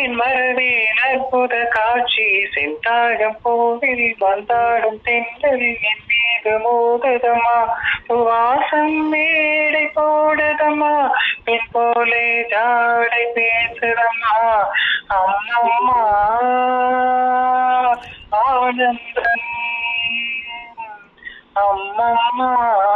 தேன் மரவேல் அற்புத காட்சி செந்தாழம் கோவில் வந்தாடும் தென்றல் என் மீது மோதுதமா வாசம் மேடை போடுதம்மா பெண் போலே ஜாடை பேசுதம்மா அம்மம்மா ஆனந்தம் அம்மம்மா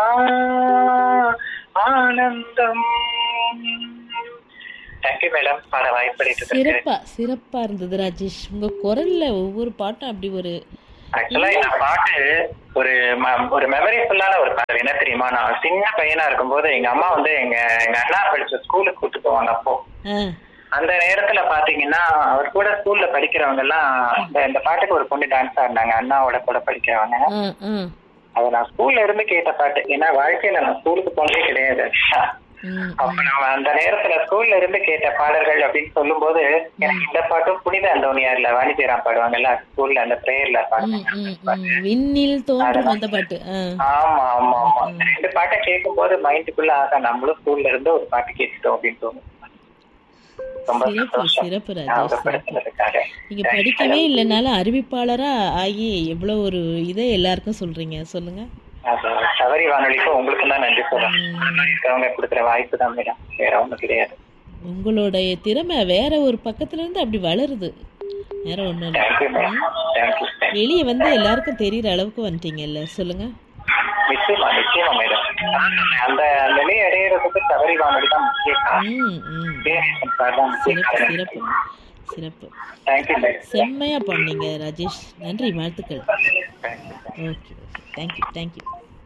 ஆனந்தம் தேங்க்யூ மேடம் பாட வாய்ப்பளித்ததற்கு சிறப்பா சிறப்பா இருந்தது ராஜேஷ் உங்க குரல்ல ஒவ்வொரு பாட்டும் அப்படி ஒரு ஆக்சுவலா இந்த பாட்டு ஒரு ம- ஒரு மெமரிஃபுல்லான ஒரு பாடல் என்ன தெரியுமா நான் சின்ன பையனா இருக்கும்போது எங்க அம்மா வந்து எங்க எங்க அண்ணா படிச்ச ஸ்கூலுக்கு கூட்டு போவாங்க அப்போ ஆ, அந்த நேரத்துல பாத்தீங்கன்னா அவர் கூட ஸ்கூல்ல படிக்கிறவங்க எல்லாம் இந்த- இந்த பாட்டுக்கு ஒரு பொண்ணு டான்ஸ் ஆடினாங்க அண்ணாவோட கூட படிக்கிறவங்க ஆ, ஆ. அதை நான் ஸ்கூல்ல இருந்து கேட்ட பாட்டு ஏன்னா வாழ்க்கையில நான் ஸ்கூலுக்கு போனதே கிடையாது ம், அப்ப நம்ம அந்த நேரத்துல ஸ்கூல்ல இருந்து கேட்ட பாடல்கள் அப்படின்னு சொல்லும்போது எனக்கு இந்த பாட்டும் புனித அந்தோனியார்ல வாணிஜெயராம் பாடுவாங்கல்ல ஸ்கூல்ல அந்த பிரேயர்ல ம், பாடுவாங்க ம், ம். விண்ணில் தோன்றும் அந்த பாட்டு ஆ. ஆமா ஆமா ஆமா இந்த ரெண்டு பாட்டை கேட்கும் போது மைண்டுக்குள்ள ஆகா நம்மளும் ஸ்கூல்ல இருந்து ஒரு பாட்டு கேட்டுட்டோம் அப்படின்னு தோணும் ரொம்ப சிறப்பு சந்தோஷம் சிறப்பு ராஜேஷ் சிறப்பு ஞாபகப்படுத்துனதுக்காக நீங்க படிக்கவே இல்லைனாலும் அறிவிப்பாளரா ஆகி எவ்வளவு ஒரு இதை எல்லாருக்கும் சொல்றீங்க சொல்லுங்க அது சபரி வானொலிக்கும் உங்களுக்கும் தான் நன்றி சொல்லணும் இந்த மாதிரி இருக்கவங்க கொடுக்குற வாய்ப்பு தான் மேடம் வேற ஒண்ணும் கிடையாது உங்களுடைய திறமை வேற ஒரு பக்கத்துல இருந்து அப்படி வளருது வேற ஒண்ணும் இல்லை தேங்க்யூ மேடம் தேங்க்யூ வெளியே வந்து எல்லாருக்கும் தெரியுற அளவுக்கு வந்துட்டீங்கல்ல சொல்லுங்க நிச்சயமா நிச்சயமா மேடம் அதான் சொன்னேன், அந்த அந்த நிலையை அடையிறதுக்கு சபரி வானொலி தான் முக்கிய காரணம் ம் ம் தேவேசன் சார் தான் முக்கிய சிறப்பு காரணம் சிறப்பு சிறப்பு தேங்க்யூ மேடம் செம்மையா பண்ணீங்க ராஜேஷ் நன்றி வாழ்த்துக்கள் thank you okay thank you thank you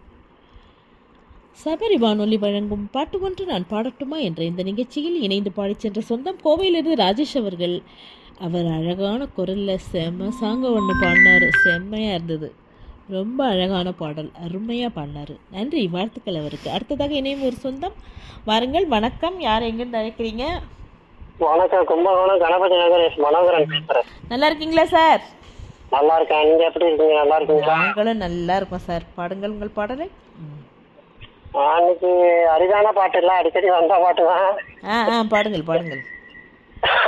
Sabari வானொலி வழங்கும் பாட்டு ஒன்று நான் பாடட்டுமா என்ற இந்த நிகழ்ச்சியில் இணைந்து பாடிச் சென்ற சொந்தம் கோவையிலிருந்து ராஜேஷ் அவர்கள் அவர் அழகான குரலில் செம்ம சாங்க ஒன்று பாடினார் செம்மையாக இருந்தது ரொம்ப அழகான பாடல் அருமையாக பாடினார் நன்றி வாழ்த்துக்கள் அவருக்கு அடுத்ததாக இணையும் ஒரு சொந்தம் வாருங்கள் வணக்கம் யார் எங்கேருந்து அழைக்கிறீங்க வணக்கம் கும்பகோணம் கணபதி நகர் எஸ் மனோகரன் பேசுறேன் நல்லா இருக்கீங்களா சார் நல்லா இருக்கேன் நீங்க எப்படி இருக்கீங்க நல்லா இருக்கீங்களா நாங்களும் நல்லா இருக்கோம் சார் பாடுங்கள் உங்கள் பாடலை ம். அன்னைக்கு அரிதான பாட்டு இல்ல அடிக்கடி வந்த பாட்டு தான் ஆ ஆ பாடுங்கள் பாடுங்கள்